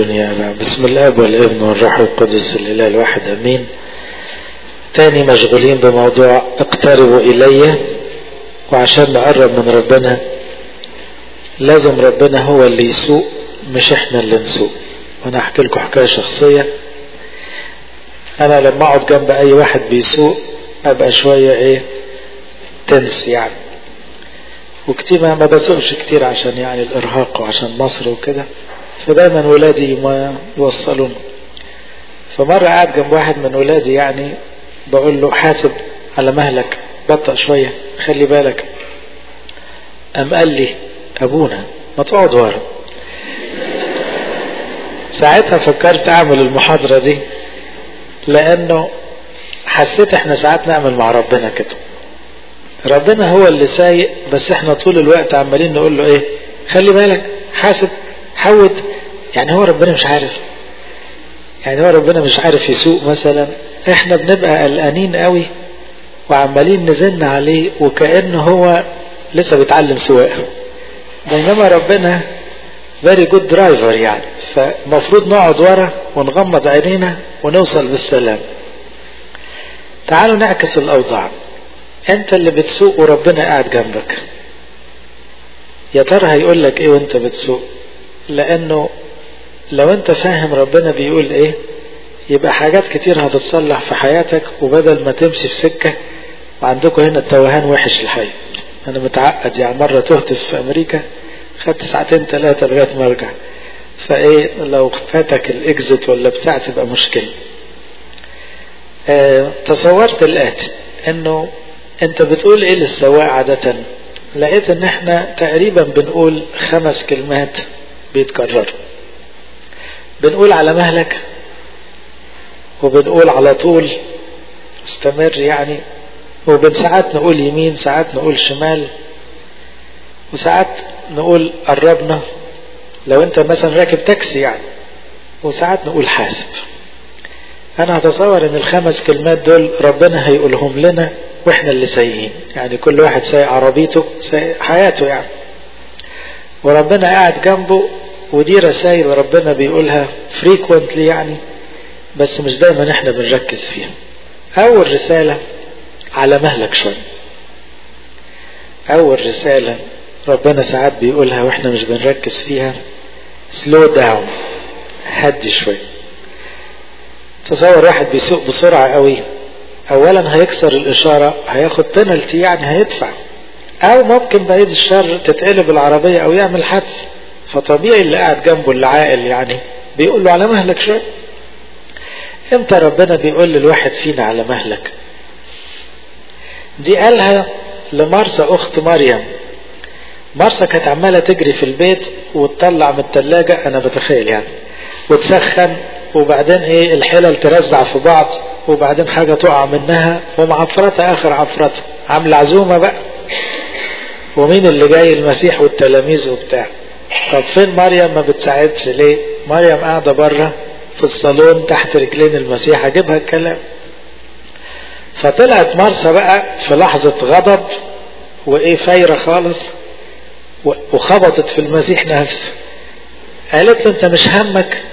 الدنيا بسم الاب والابن والروح القدس الاله الواحد امين تاني مشغولين بموضوع اقتربوا الي وعشان نقرب من ربنا لازم ربنا هو اللي يسوق مش احنا اللي نسوق وانا احكي لكم حكايه شخصيه انا لما اقعد جنب اي واحد بيسوق ابقى شويه ايه تنس يعني وكتير ما بسوقش كتير عشان يعني الارهاق وعشان مصر وكده فدايما ولادي ما يوصلون فمرة قاعد جنب واحد من ولادي يعني بقول له حاسب على مهلك بطأ شوية خلي بالك أم قال لي أبونا ما تقعد ورا ساعتها فكرت أعمل المحاضرة دي لأنه حسيت احنا ساعات نعمل مع ربنا كده ربنا هو اللي سايق بس احنا طول الوقت عمالين نقول له ايه خلي بالك حاسب حود يعني هو ربنا مش عارف يعني هو ربنا مش عارف يسوق مثلا احنا بنبقى قلقانين قوي وعمالين نزن عليه وكأنه هو لسه بيتعلم سواقه بينما ربنا فيري جود درايفر يعني فالمفروض نقعد ورا ونغمض عينينا ونوصل بالسلام تعالوا نعكس الاوضاع انت اللي بتسوق وربنا قاعد جنبك يا ترى هيقول لك ايه وانت بتسوق لانه لو انت فاهم ربنا بيقول ايه يبقى حاجات كتير هتتصلح في حياتك وبدل ما تمشي في سكة وعندكم هنا التوهان وحش الحقيقة انا متعقد يعني مرة تهت في امريكا خدت ساعتين ثلاثة لغاية ما ارجع فايه لو فاتك الاكزت ولا بتاع تبقى مشكلة اه تصورت الاتي انه انت بتقول ايه للسواق عادة لقيت ان احنا تقريبا بنقول خمس كلمات بيتكرروا بنقول على مهلك وبنقول على طول استمر يعني وبن ساعات نقول يمين ساعات نقول شمال وساعات نقول قربنا لو انت مثلا راكب تاكسي يعني وساعات نقول حاسب انا هتصور ان الخمس كلمات دول ربنا هيقولهم لنا واحنا اللي سايقين يعني كل واحد سايق عربيته سايق حياته يعني وربنا قاعد جنبه ودي رسائل ربنا بيقولها frequently يعني بس مش دايما احنا بنركز فيها اول رسالة على مهلك شوية اول رسالة ربنا ساعات بيقولها واحنا مش بنركز فيها slow down هدي شوية تصور واحد بيسوق بسرعة قوي اولا هيكسر الاشارة هياخد بنالتي يعني هيدفع او ممكن بعيد الشر تتقلب العربية او يعمل حادث فطبيعي اللي قاعد جنبه اللي عاقل يعني بيقول له على مهلك شوية امتى ربنا بيقول للواحد فينا على مهلك دي قالها لمارسا اخت مريم مارسا كانت عمالة تجري في البيت وتطلع من التلاجة انا بتخيل يعني وتسخن وبعدين ايه الحلل ترزع في بعض وبعدين حاجة تقع منها ومعفرتها اخر عفرتها عاملة عزومة بقى ومين اللي جاي المسيح والتلاميذ وبتاع طب فين مريم ما بتساعدش ليه مريم قاعدة بره في الصالون تحت رجلين المسيح اجيبها الكلام فطلعت مرسى بقى في لحظة غضب وايه فايرة خالص وخبطت في المسيح نفسه قالت له انت مش همك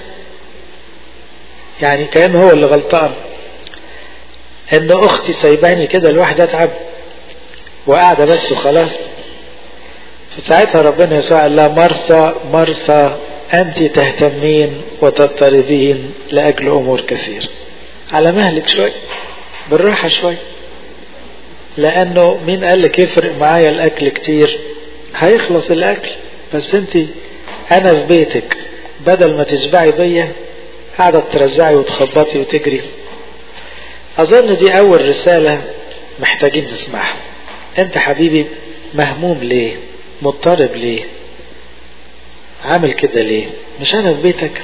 يعني كان هو اللي غلطان ان اختي سايباني كده لوحدي اتعب وقاعدة بس وخلاص فساعتها ربنا يسوع قال لها مرثا مرثا أنت تهتمين وتضطربين لأجل أمور كثير على مهلك شوي بالراحة شوي لأنه مين قال لك يفرق معايا الأكل كتير هيخلص الأكل بس أنت أنا في بيتك بدل ما تشبعي بيا قاعدة ترزعي وتخبطي وتجري أظن دي أول رسالة محتاجين نسمعها أنت حبيبي مهموم ليه مضطرب ليه عامل كده ليه مش انا في بيتك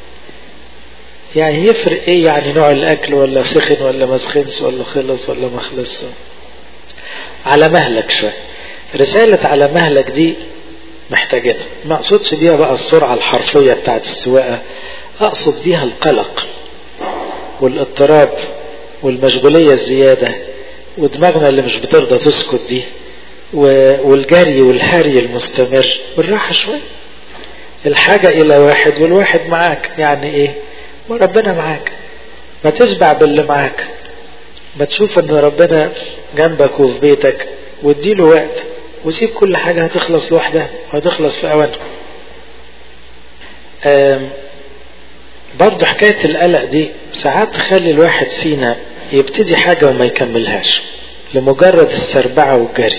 يعني يفرق ايه يعني نوع الاكل ولا سخن ولا ما سخنش ولا خلص ولا ما خلص على مهلك شوية رسالة على مهلك دي محتاجينها ما اقصدش بيها بقى السرعة الحرفية بتاعت السواقة اقصد بيها القلق والاضطراب والمشغولية الزيادة ودماغنا اللي مش بترضى تسكت دي والجري والهري المستمر بالراحة شوية الحاجة إلى واحد والواحد معاك يعني إيه ما ربنا معاك ما تشبع باللي معاك ما تشوف ان ربنا جنبك وفي بيتك واديله وقت وسيب كل حاجة هتخلص لوحدها وهتخلص في أوانها برضه حكاية القلق دي ساعات تخلي الواحد فينا يبتدي حاجة وما يكملهاش لمجرد السربعة والجري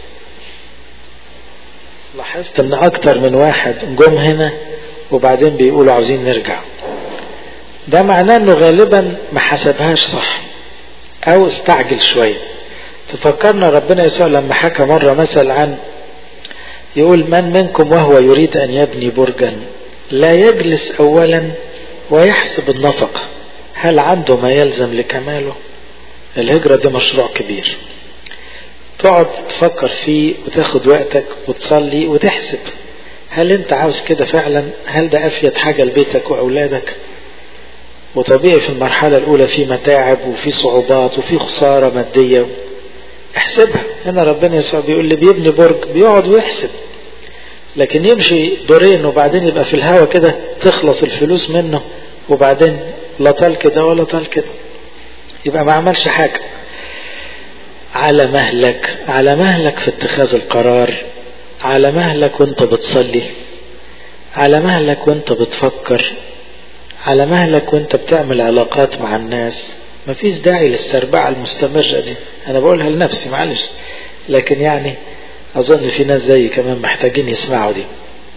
لاحظت ان اكتر من واحد جم هنا وبعدين بيقولوا عاوزين نرجع ده معناه انه غالبا ما حسبهاش صح او استعجل شوية تفكرنا ربنا يسوع لما حكى مرة مثل عن يقول من منكم وهو يريد ان يبني برجا لا يجلس اولا ويحسب النفقة هل عنده ما يلزم لكماله الهجرة دي مشروع كبير تقعد تفكر فيه وتاخد وقتك وتصلي وتحسب هل انت عاوز كده فعلا هل ده افيد حاجة لبيتك واولادك وطبيعي في المرحلة الاولى في متاعب وفي صعوبات وفي خسارة مادية احسبها هنا ربنا يسوع بيقول اللي بيبني برج بيقعد ويحسب لكن يمشي دورين وبعدين يبقى في الهوا كده تخلص الفلوس منه وبعدين لا طال كده ولا طال كده يبقى ما عملش حاجة على مهلك على مهلك في اتخاذ القرار على مهلك وانت بتصلي على مهلك وانت بتفكر على مهلك وانت بتعمل علاقات مع الناس مفيش داعي للسربعة المستمرة دي انا بقولها لنفسي معلش لكن يعني اظن في ناس زي كمان محتاجين يسمعوا دي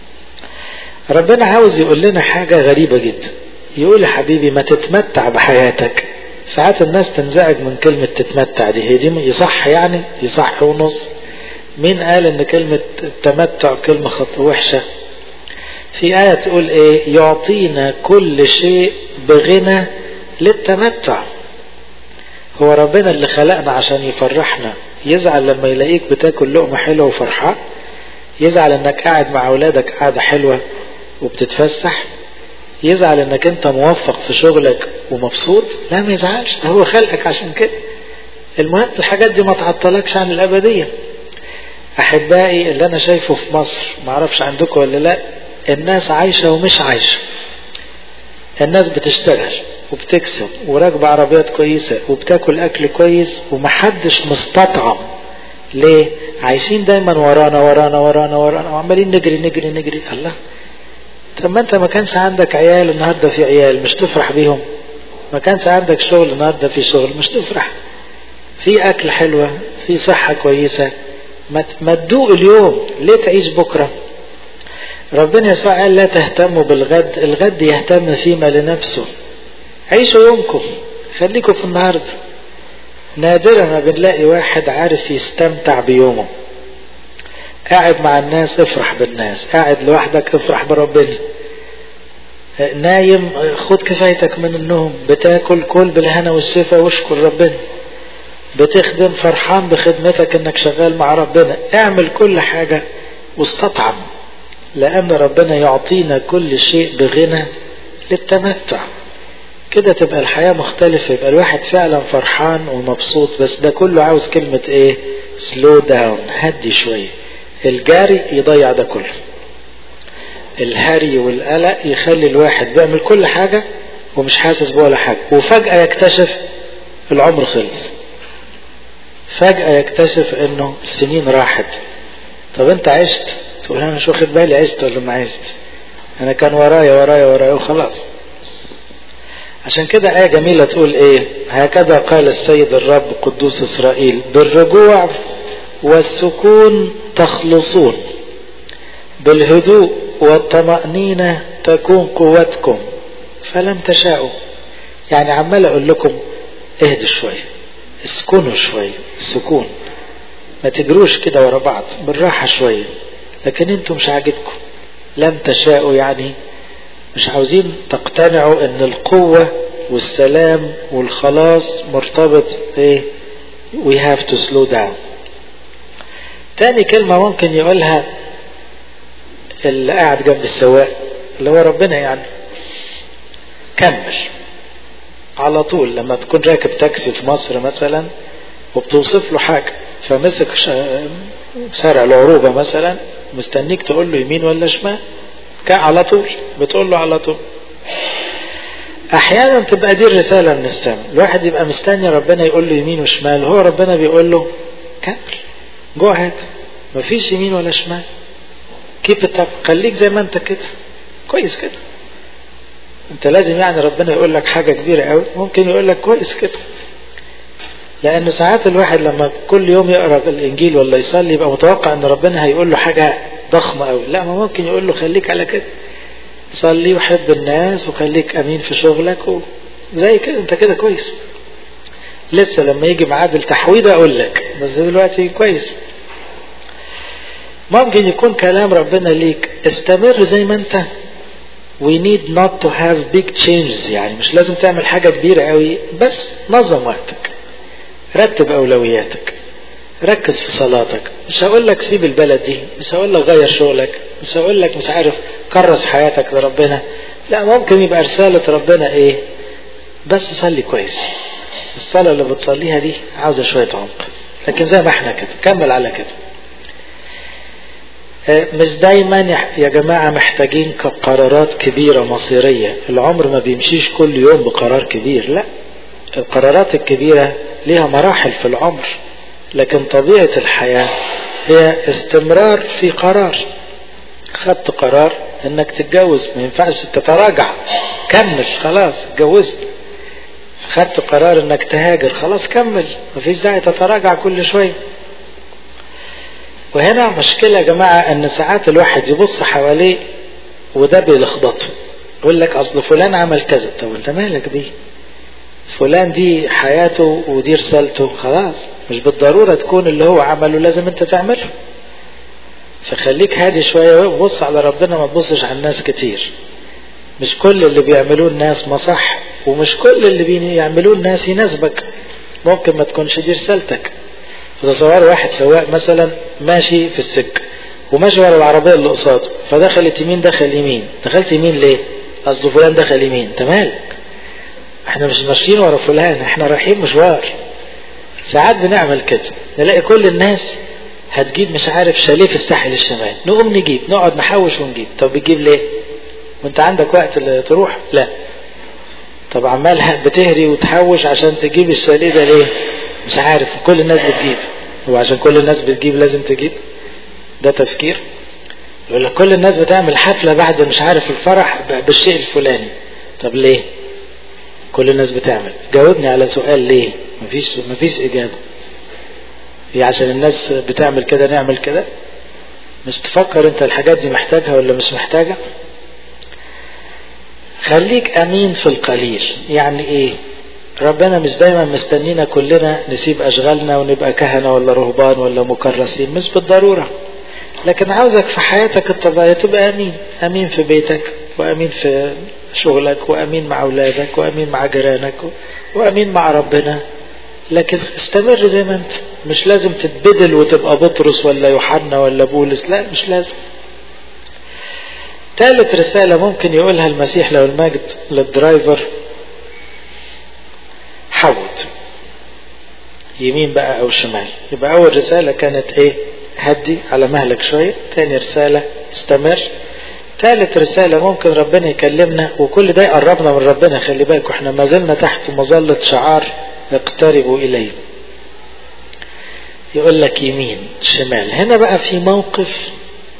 ربنا عاوز يقول لنا حاجة غريبة جدا يقول يا حبيبي ما تتمتع بحياتك ساعات الناس تنزعج من كلمة تتمتع دي هي دي يصح يعني يصح ونص مين قال ان كلمة التمتع كلمة خط وحشة في آية تقول ايه يعطينا كل شيء بغنى للتمتع هو ربنا اللي خلقنا عشان يفرحنا يزعل لما يلاقيك بتاكل لقمة حلوة وفرحان يزعل انك قاعد مع اولادك قاعدة حلوة وبتتفسح يزعل انك انت موفق في شغلك ومبسوط لا ما يزعلش ده هو خلقك عشان كده المهم الحاجات دي ما تعطلكش عن الابدية احبائي اللي انا شايفه في مصر معرفش عندكم ولا لا الناس عايشة ومش عايشة الناس بتشتغل وبتكسب وراكبة عربيات كويسة وبتاكل اكل كويس ومحدش مستطعم ليه عايشين دايما ورانا ورانا ورانا ورانا وعمالين نجري نجري نجري الله طب ما انت ما كانش عندك عيال النهارده في عيال مش تفرح بيهم ما كانش عندك شغل النهارده في شغل مش تفرح في اكل حلوه في صحه كويسه ما تدوق اليوم ليه تعيش بكره ربنا يسوع قال لا تهتموا بالغد الغد يهتم فيما لنفسه عيشوا يومكم خليكم في النهارده نادرا ما بنلاقي واحد عارف يستمتع بيومه قاعد مع الناس افرح بالناس قاعد لوحدك افرح بربنا نايم خد كفايتك من النوم بتاكل كل بالهنا والشفا واشكر ربنا بتخدم فرحان بخدمتك انك شغال مع ربنا اعمل كل حاجة واستطعم لان ربنا يعطينا كل شيء بغنى للتمتع كده تبقى الحياة مختلفة يبقى الواحد فعلا فرحان ومبسوط بس ده كله عاوز كلمة ايه سلو داون هدي شوية الجاري يضيع ده كله الهري والقلق يخلي الواحد بيعمل كل حاجة ومش حاسس بولا حاجة وفجأة يكتشف العمر خلص فجأة يكتشف انه السنين راحت طب انت عشت تقول انا مش واخد بالي عشت ولا ما عشت انا كان ورايا ورايا ورايا وخلاص عشان كده آية جميلة تقول ايه هكذا قال السيد الرب قدوس اسرائيل بالرجوع والسكون تخلصون بالهدوء والطمأنينة تكون قوتكم فلم تشاءوا يعني عمال اقول لكم اهدوا شوية اسكنوا شوية السكون ما تجروش كده ورا بعض بالراحة شوية لكن انتم مش عاجبكم لم تشاءوا يعني مش عاوزين تقتنعوا ان القوة والسلام والخلاص مرتبط ايه we have to slow down تاني كلمة ممكن يقولها اللي قاعد جنب السواق اللي هو ربنا يعني كمل على طول لما تكون راكب تاكسي في مصر مثلا وبتوصف له حاجة فمسك شارع العروبة مثلا مستنيك تقول له يمين ولا شمال على طول بتقول له على طول احيانا تبقى دي الرسالة من السماء الواحد يبقى مستني ربنا يقول له يمين وشمال هو ربنا بيقول له كمل جو هات مفيش يمين ولا شمال كيف طب خليك زي ما انت كده كويس كده انت لازم يعني ربنا يقول لك حاجة كبيرة قوي ممكن يقول لك كويس كده لأنه ساعات الواحد لما كل يوم يقرأ الإنجيل ولا يصلي يبقى متوقع أن ربنا هيقول له حاجة ضخمة قوي لا ما ممكن يقول له خليك على كده صلي وحب الناس وخليك أمين في شغلك و... زي كده أنت كده كويس لسه لما يجي ميعاد التحويض أقول لك بس دلوقتي كويس ممكن يكون كلام ربنا ليك استمر زي ما انت we need not to have big changes يعني مش لازم تعمل حاجة كبيرة قوي بس نظم وقتك رتب أولوياتك ركز في صلاتك مش هقول لك سيب البلد دي مش هقول لك غير شغلك مش هقول لك مش عارف كرس حياتك لربنا لا ممكن يبقى رسالة ربنا ايه بس صلي كويس الصلاة اللي بتصليها دي عاوزة شوية عمق لكن زي ما احنا كده كمل على كده مش دايما يا جماعة محتاجين قرارات كبيرة مصيرية العمر ما بيمشيش كل يوم بقرار كبير لا القرارات الكبيرة ليها مراحل في العمر لكن طبيعة الحياة هي استمرار في قرار خدت قرار انك تتجوز ما ينفعش تتراجع كمل خلاص اتجوزت خدت قرار انك تهاجر خلاص كمل مفيش داعي تتراجع كل شويه وهنا مشكلة يا جماعة ان ساعات الواحد يبص حواليه وده بيلخبطه يقول لك اصل فلان عمل كذا طب انت مالك بيه فلان دي حياته ودي رسالته خلاص مش بالضرورة تكون اللي هو عمله لازم انت تعمله فخليك هادي شوية وبص على ربنا ما تبصش على الناس كتير مش كل اللي بيعملوه الناس ما صح ومش كل اللي بيعملوه الناس يناسبك ممكن ما تكونش دي رسالتك تصور واحد سواق مثلا ماشي في السكة وماشي ورا العربية اللي قصاده فدخلت يمين دخل يمين دخلت يمين ليه؟ أصل فلان دخل يمين أنت مالك؟ احنا مش ماشيين ورا فلان احنا رايحين مشوار ساعات بنعمل كده نلاقي كل الناس هتجيب مش عارف شاليه في الساحل الشمالي نقوم نجيب نقعد نحوش ونجيب طب بتجيب ليه؟ وانت عندك وقت تروح؟ لا طب عمال بتهري وتحوش عشان تجيب الشاليه ده ليه؟ مش عارف كل الناس بتجيب هو عشان كل الناس بتجيب لازم تجيب ده تفكير يقول لك كل الناس بتعمل حفلة بعد مش عارف الفرح بالشيء الفلاني طب ليه كل الناس بتعمل جاوبني على سؤال ليه مفيش مفيش إجابة هي عشان الناس بتعمل كده نعمل كده مش تفكر انت الحاجات دي محتاجها ولا مش محتاجة خليك امين في القليل يعني ايه ربنا مش دايما مستنينا كلنا نسيب اشغالنا ونبقى كهنة ولا رهبان ولا مكرسين مش بالضرورة لكن عاوزك في حياتك الطبيعية تبقى امين امين في بيتك وامين في شغلك وامين مع اولادك وامين مع جيرانك وامين مع ربنا لكن استمر زي ما انت مش لازم تتبدل وتبقى بطرس ولا يوحنا ولا بولس لا مش لازم ثالث رسالة ممكن يقولها المسيح لو المجد للدرايفر حود يمين بقى او شمال يبقى اول رسالة كانت ايه هدي على مهلك شوية تاني رسالة استمر ثالث رسالة ممكن ربنا يكلمنا وكل ده يقربنا من ربنا خلي بالكم احنا ما زلنا تحت مظلة شعار اقتربوا إليه يقول لك يمين شمال هنا بقى في موقف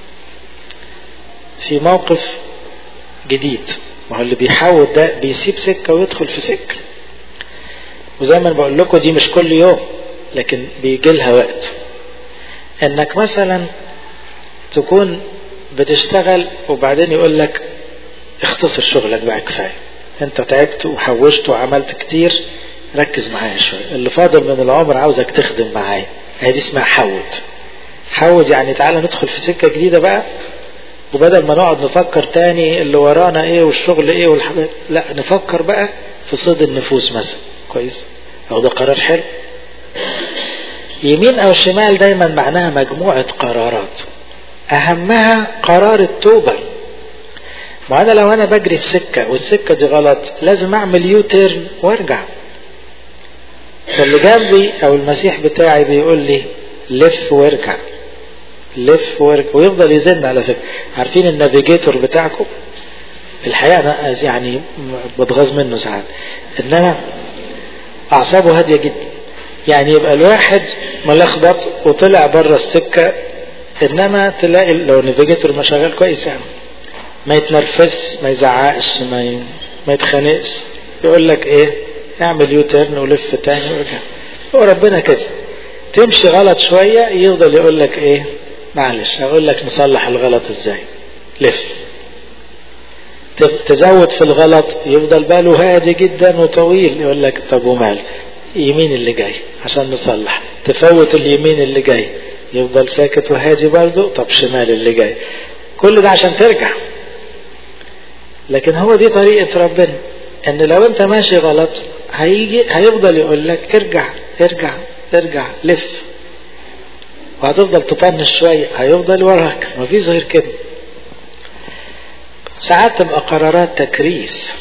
في موقف جديد ما هو اللي بيحاول ده بيسيب سكة ويدخل في سكة وزي ما بقول لكم دي مش كل يوم لكن بيجي لها وقت انك مثلا تكون بتشتغل وبعدين يقول لك اختصر شغلك بقى كفايه انت تعبت وحوشت وعملت كتير ركز معايا شويه اللي فاضل من العمر عاوزك تخدم معايا هي دي اسمها حود حود يعني تعالى ندخل في سكه جديده بقى وبدل ما نقعد نفكر تاني اللي ورانا ايه والشغل ايه والحاجات لا نفكر بقى في صيد النفوس مثلا كويس او ده قرار حلو يمين او شمال دايما معناها مجموعة قرارات اهمها قرار التوبة ما انا لو انا بجري في سكة والسكة دي غلط لازم اعمل يو تيرن وارجع فاللي جنبي او المسيح بتاعي بيقول لي لف وارجع لف وارجع ويفضل يزن على فكرة عارفين النافيجيتور بتاعكم الحقيقة أنا يعني بتغاظ منه ساعات إنما أعصابه هادية جدا يعني يبقى الواحد ملخبط وطلع بره السكة إنما تلاقي لو النافيجيتور ما شغال كويس يعني ما يتنرفزش ما يزعقش ما ي... ما يتخانقش يقول لك ايه اعمل يو تيرن ولف تاني وارجع هو ربنا كده تمشي غلط شوية يفضل يقول لك ايه معلش هقول لك نصلح الغلط ازاي لف تزود في الغلط يفضل باله هادي جدا وطويل يقول لك طب ومال يمين اللي جاي عشان نصلح تفوت اليمين اللي جاي يفضل ساكت وهادي برضه طب شمال اللي جاي كل ده عشان ترجع لكن هو دي طريقة ربنا ان لو انت ماشي غلط هيجي هيفضل يقول لك ارجع ارجع ارجع لف وهتفضل تطنش شوية هيفضل وراك مفيش غير كده ساعات تبقى قرارات تكريس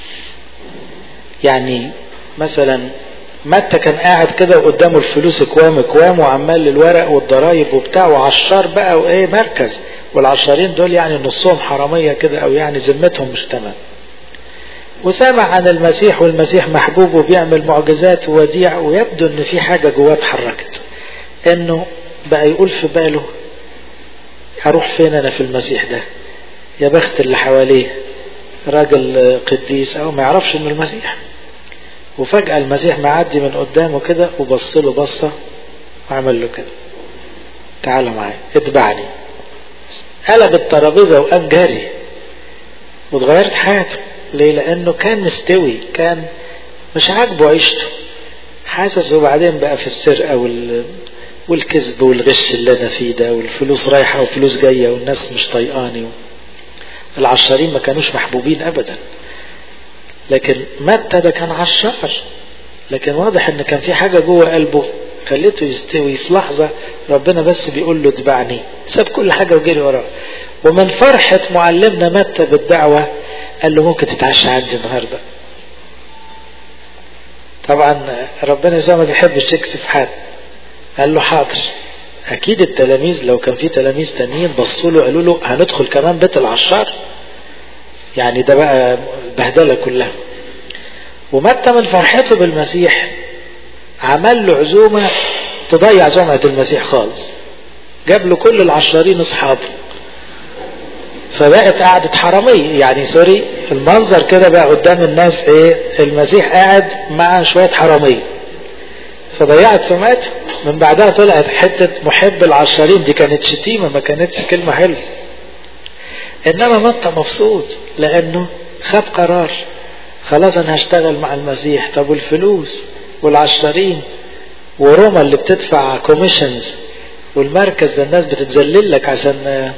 يعني مثلا متى كان قاعد كده وقدامه الفلوس كوام كوام وعمال الورق والضرايب وبتاع وعشار بقى وايه مركز والعشارين دول يعني نصهم حرامية كده او يعني ذمتهم مش تمام وسامع عن المسيح والمسيح محبوب وبيعمل معجزات ووديع ويبدو ان في حاجة جواه اتحركت انه بقى يقول في باله هروح فين انا في المسيح ده يا بخت اللي حواليه راجل قديس او ما يعرفش انه المسيح وفجأة المسيح معدي من قدامه كده وبص له بصة وعمل له كده تعال معايا اتبعني قلب الترابيزة وقام جري واتغيرت حياته ليه لانه كان مستوي كان مش عاجبه عيشته حاسس وبعدين بقى في السرقة وال... والكذب والغش اللي انا فيه ده والفلوس رايحة وفلوس جاية والناس مش طيقاني العشارين ما كانوش محبوبين ابدا لكن متى ده كان عشار لكن واضح ان كان في حاجة جوه قلبه خليته يستوي في لحظة ربنا بس بيقول له اتبعني ساب كل حاجة وجري وراه ومن فرحة معلمنا متى بالدعوة قال له ممكن تتعشى عندي النهاردة طبعا ربنا يسوع ما بيحبش يكسف حد قال له حاضر اكيد التلاميذ لو كان في تلاميذ تانيين بصوا له قالوا له هندخل كمان بيت العشار يعني ده بقى البهدله كلها ومتى من فرحته بالمسيح عمل له عزومه تضيع سمعه المسيح خالص جاب له كل العشارين اصحابه فبقت قعدة حرامية يعني سوري المنظر كده بقى قدام الناس ايه المسيح قاعد مع شوية حرامية فضيعت سمعته من بعدها طلعت حتة محب العشارين دي كانت شتيمة ما كانتش كلمة حلوة انما متى مبسوط لانه خد قرار خلاص انا هشتغل مع المسيح طب والفلوس والعشارين وروما اللي بتدفع كوميشنز والمركز ده الناس بتتذلل لك عشان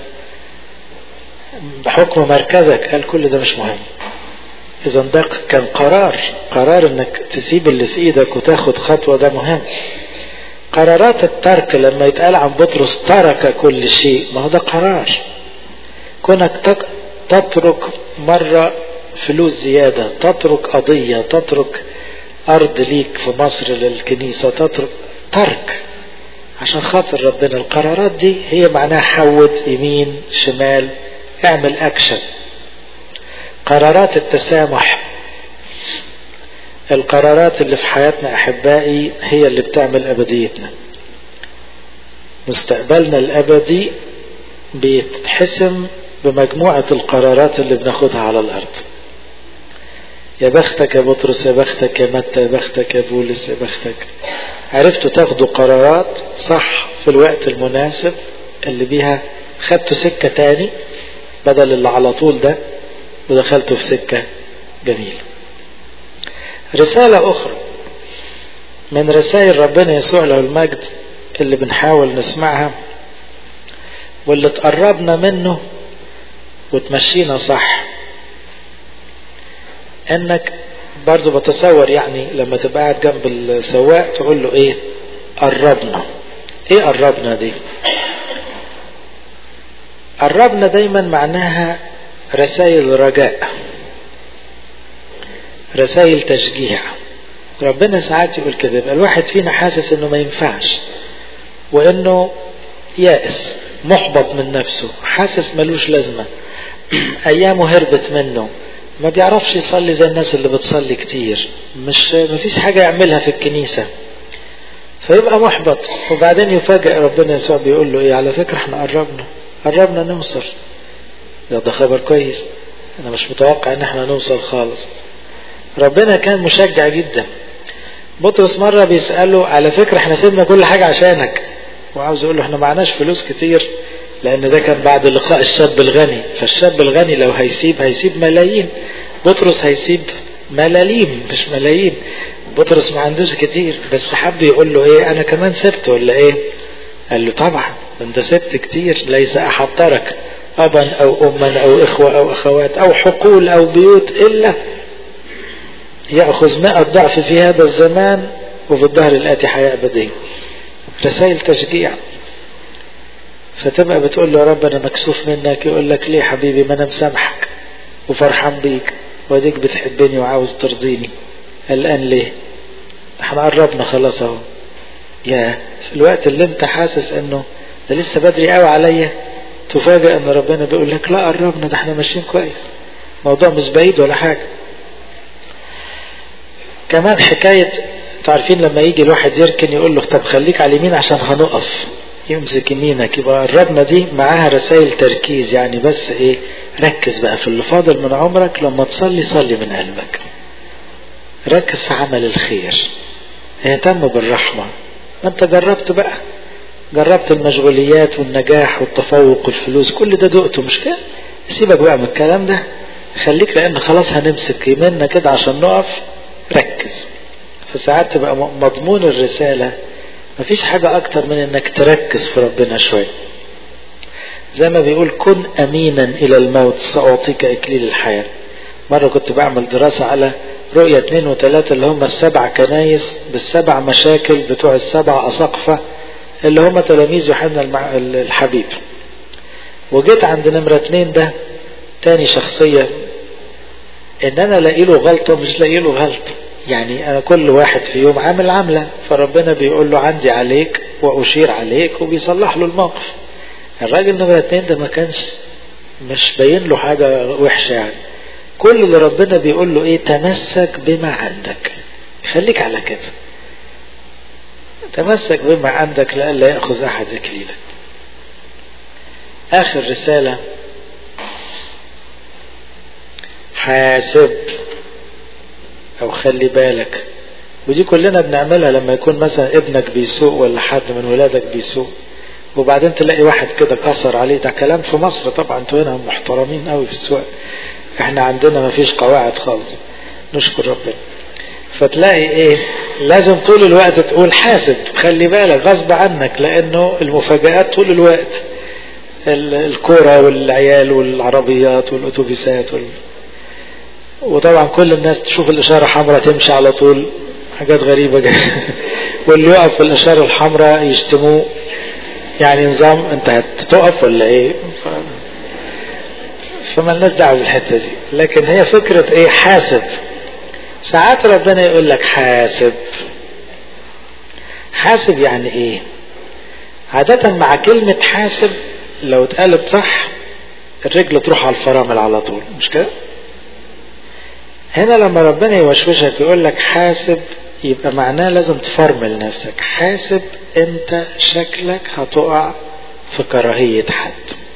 بحكم مركزك قال كل ده مش مهم اذا ده كان قرار قرار انك تسيب اللي في ايدك وتاخد خطوة ده مهم قرارات الترك لما يتقال عن بطرس ترك كل شيء ما هو ده قرار كونك تترك مرة فلوس زيادة تترك قضية تترك أرض ليك في مصر للكنيسة تترك ترك عشان خاطر ربنا القرارات دي هي معناها حود يمين شمال اعمل اكشن قرارات التسامح القرارات اللي في حياتنا احبائي هي اللي بتعمل ابديتنا مستقبلنا الابدي بيتحسم بمجموعة القرارات اللي بناخدها على الارض يا بختك يا بطرس يا بختك يا متى يا بختك يا بولس يا بختك عرفتوا تاخدوا قرارات صح في الوقت المناسب اللي بيها خدتوا سكة تاني بدل اللي على طول ده ودخلتوا في سكة جميلة رسالة أخرى من رسائل ربنا يسوع له المجد اللي بنحاول نسمعها واللي تقربنا منه وتمشينا صح انك برضو بتصور يعني لما تبقى قاعد جنب السواق تقول له ايه قربنا ايه قربنا دي قربنا دايما معناها رسائل رجاء رسائل تشجيع ربنا ساعات يقول كده يبقى الواحد فينا حاسس انه ما ينفعش وانه يائس محبط من نفسه حاسس ملوش لازمة أيامه هربت منه ما بيعرفش يصلي زي الناس اللي بتصلي كتير مش مفيش حاجة يعملها في الكنيسة فيبقى محبط وبعدين يفاجئ ربنا يسوع بيقول له ايه على فكرة احنا قربنا قربنا نوصل ده, ده خبر كويس انا مش متوقع ان احنا نوصل خالص ربنا كان مشجع جدا بطرس مرة بيسأله على فكرة احنا سيبنا كل حاجة عشانك وعاوز يقول له احنا معناش فلوس كتير لان ده كان بعد لقاء الشاب الغني فالشاب الغني لو هيسيب هيسيب ملايين بطرس هيسيب ملاليم مش ملايين بطرس ما عندوش كتير بس حب يقول له ايه انا كمان سبت ولا ايه قال له طبعا انت سبت كتير ليس احد ترك ابا او اما او اخوة او اخوات او حقول او بيوت الا يأخذ مئة ضعف في هذا الزمان وفي الظهر الآتي حياة أبدية رسائل تشجيع فتبقى بتقول له يا رب أنا مكسوف منك يقول لك ليه حبيبي ما أنا مسامحك وفرحان بيك واديك بتحبني وعاوز ترضيني الآن ليه احنا قربنا خلاص اهو يا في الوقت اللي انت حاسس انه ده لسه بدري قوي عليا تفاجئ ان ربنا بيقول لك لا قربنا ده احنا ماشيين كويس الموضوع مش بعيد ولا حاجه كمان حكاية تعرفين لما يجي الواحد يركن يقول له طب خليك على اليمين عشان هنقف يمسك يمينك يبقى قربنا دي معاها رسائل تركيز يعني بس ايه ركز بقى في اللي فاضل من عمرك لما تصلي صلي من قلبك ركز في عمل الخير اهتم بالرحمة ما انت جربت بقى جربت المشغوليات والنجاح والتفوق والفلوس كل ده دقته مش كده سيبك بقى من الكلام ده خليك لان خلاص هنمسك يمنا كده عشان نقف ركز فساعات تبقى مضمون الرسالة مفيش حاجة أكتر من إنك تركز في ربنا شوية زي ما بيقول كن أمينا إلى الموت سأعطيك إكليل الحياة مرة كنت بعمل دراسة على رؤية اثنين وثلاثة اللي هم السبع كنايس بالسبع مشاكل بتوع السبع أساقفة اللي هم تلاميذ يوحنا الحبيب وجيت عند نمرة اثنين ده تاني شخصية ان انا الاقي له غلطه مش لاقي له غلطه يعني انا كل واحد في يوم عامل عمله فربنا بيقول له عندي عليك واشير عليك وبيصلح له الموقف الراجل نمرة اتنين ده ما كانش مش باين له حاجه وحشه يعني كل اللي ربنا بيقول له ايه تمسك بما عندك خليك على كده تمسك بما عندك لئلا ياخذ احد اكليلك اخر رساله حاسب او خلي بالك ودي كلنا بنعملها لما يكون مثلا ابنك بيسوق ولا حد من ولادك بيسوق وبعدين تلاقي واحد كده كسر عليه ده كلام في مصر طبعا انتوا هنا محترمين قوي في السواقه احنا عندنا ما فيش قواعد خالص نشكر ربنا فتلاقي ايه لازم طول الوقت تقول حاسب خلي بالك غصب عنك لانه المفاجآت طول الوقت الكرة والعيال والعربيات والاتوبيسات وال... وطبعا كل الناس تشوف الإشارة حمراء تمشي على طول حاجات غريبة جدا واللي يقف في الإشارة الحمراء يشتموه يعني نظام أنت هتقف ولا إيه ف... فما الناس دعوة بالحتة دي لكن هي فكرة إيه حاسب ساعات ربنا يقول لك حاسب حاسب يعني إيه عادة مع كلمة حاسب لو اتقالت صح الرجل تروح على الفرامل على طول مش كده هنا لما ربنا يوشوشك يقول لك حاسب يبقى معناه لازم تفرمل نفسك حاسب انت شكلك هتقع في كراهية حد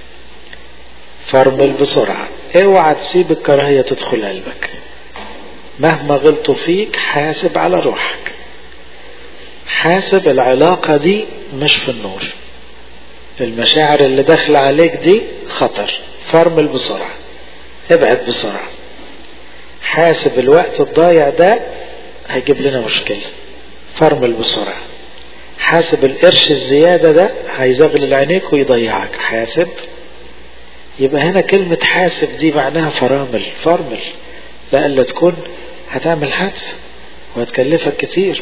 فرمل بسرعة اوعى تسيب الكراهية تدخل قلبك مهما غلطوا فيك حاسب على روحك حاسب العلاقة دي مش في النور المشاعر اللي داخلة عليك دي خطر فرمل بسرعة ابعد بسرعة حاسب الوقت الضايع ده هيجيب لنا مشكلة فرمل بسرعة حاسب القرش الزيادة ده هيزغلل عينيك ويضيعك حاسب يبقى هنا كلمة حاسب دي معناها فرامل فرمل لألا تكون هتعمل حادثة وهتكلفك كتير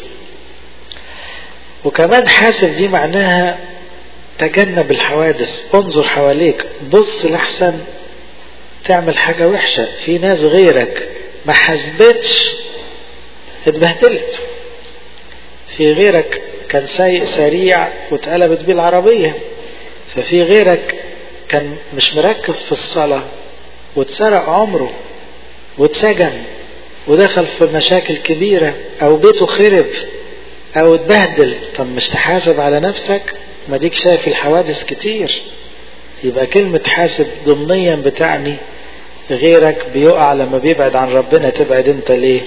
وكمان حاسب دي معناها تجنب الحوادث انظر حواليك بص لحسن تعمل حاجة وحشة في ناس غيرك ما حسبتش اتبهدلت في غيرك كان سايق سريع واتقلبت بيه العربية ففي غيرك كان مش مركز في الصلاة واتسرق عمره واتسجن ودخل في مشاكل كبيرة او بيته خرب او اتبهدل طب مش تحاسب على نفسك ما ديك شايف الحوادث كتير يبقى كلمة حاسب ضمنيا بتعني غيرك بيقع لما بيبعد عن ربنا تبعد انت ليه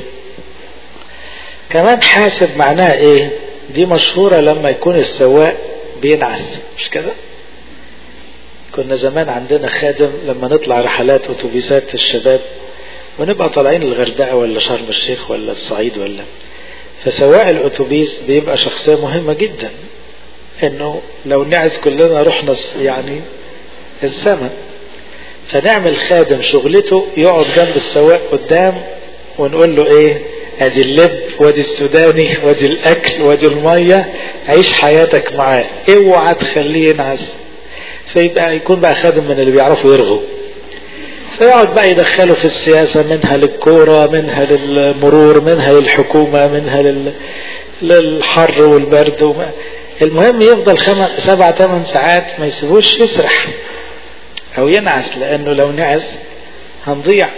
كمان حاسب معناها ايه دي مشهورة لما يكون السواق بينعس مش كده كنا زمان عندنا خادم لما نطلع رحلات اتوبيسات الشباب ونبقى طالعين الغردقة ولا شرم الشيخ ولا الصعيد ولا فسواق الاتوبيس بيبقى شخصية مهمة جدا انه لو نعس كلنا رحنا يعني السماء فنعمل خادم شغلته يقعد جنب السواق قدام ونقول له ايه ادي اللب وادي السوداني وادي الاكل وادي المية عيش حياتك معاه اوعى تخليه ينعس فيبقى يكون بقى خادم من اللي بيعرفوا يرغوا فيقعد بقى يدخله في السياسة منها للكورة منها للمرور منها للحكومة منها لل... للحر والبرد وما... المهم يفضل خمس سبع ثمان ساعات ما يسيبوش يسرح او ينعس لانه لو نعس هنضيع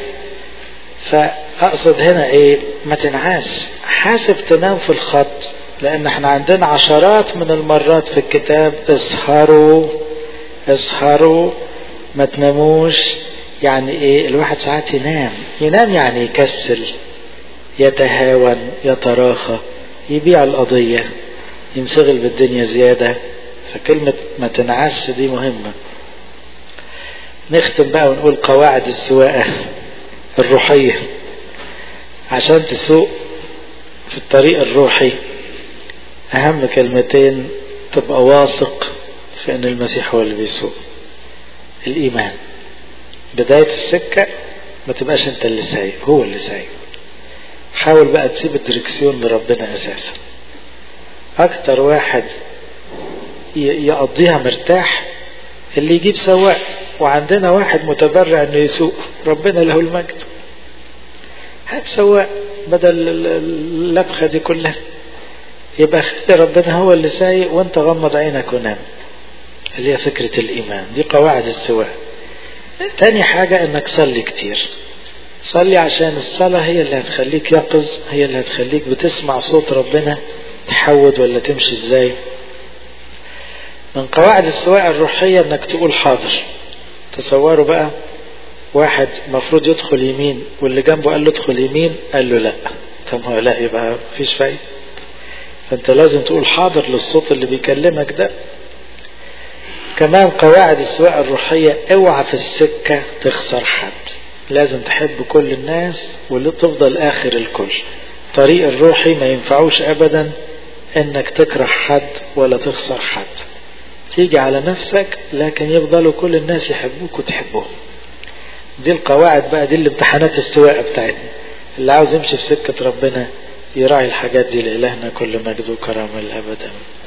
فاقصد هنا ايه ما تنعاش حاسب تنام في الخط لان احنا عندنا عشرات من المرات في الكتاب اسهروا اسهروا ما تناموش يعني ايه الواحد ساعات ينام ينام يعني يكسل يتهاون يتراخى يبيع القضية ينشغل بالدنيا زيادة فكلمة ما تنعش دي مهمة نختم بقى ونقول قواعد السواقة الروحية عشان تسوق في الطريق الروحي أهم كلمتين تبقى واثق في أن المسيح هو اللي بيسوق الإيمان بداية السكة ما تبقاش أنت اللي سايق هو اللي سايق حاول بقى تسيب الدركسيون لربنا أساسا أكتر واحد يقضيها مرتاح اللي يجيب سواق وعندنا واحد متبرع انه يسوق ربنا له المجد هات سواق بدل اللبخه دي كلها يبقى خلي ربنا هو اللي سايق وانت غمض عينك ونام اللي هي فكرة الإيمان دي قواعد السواقة تاني حاجة انك صلي كتير صلي عشان الصلاة هي اللي هتخليك يقظ هي اللي هتخليك بتسمع صوت ربنا تحود ولا تمشي ازاي من قواعد السواقة الروحية انك تقول حاضر تصوروا بقى واحد مفروض يدخل يمين واللي جنبه قال له ادخل يمين قال له لا طب هو لا يبقى مفيش فايدة فانت لازم تقول حاضر للصوت اللي بيكلمك ده كمان قواعد السواقة الروحية اوعى في السكة تخسر حد لازم تحب كل الناس واللي تفضل اخر الكل طريق الروحي ما ينفعوش ابدا انك تكره حد ولا تخسر حد تيجي على نفسك لكن يفضلوا كل الناس يحبوك وتحبهم دي القواعد بقى دي الامتحانات السواقة بتاعتنا اللي عاوز يمشي في سكة ربنا يراعي الحاجات دي لإلهنا كل مجد وكرامة الأبد أمين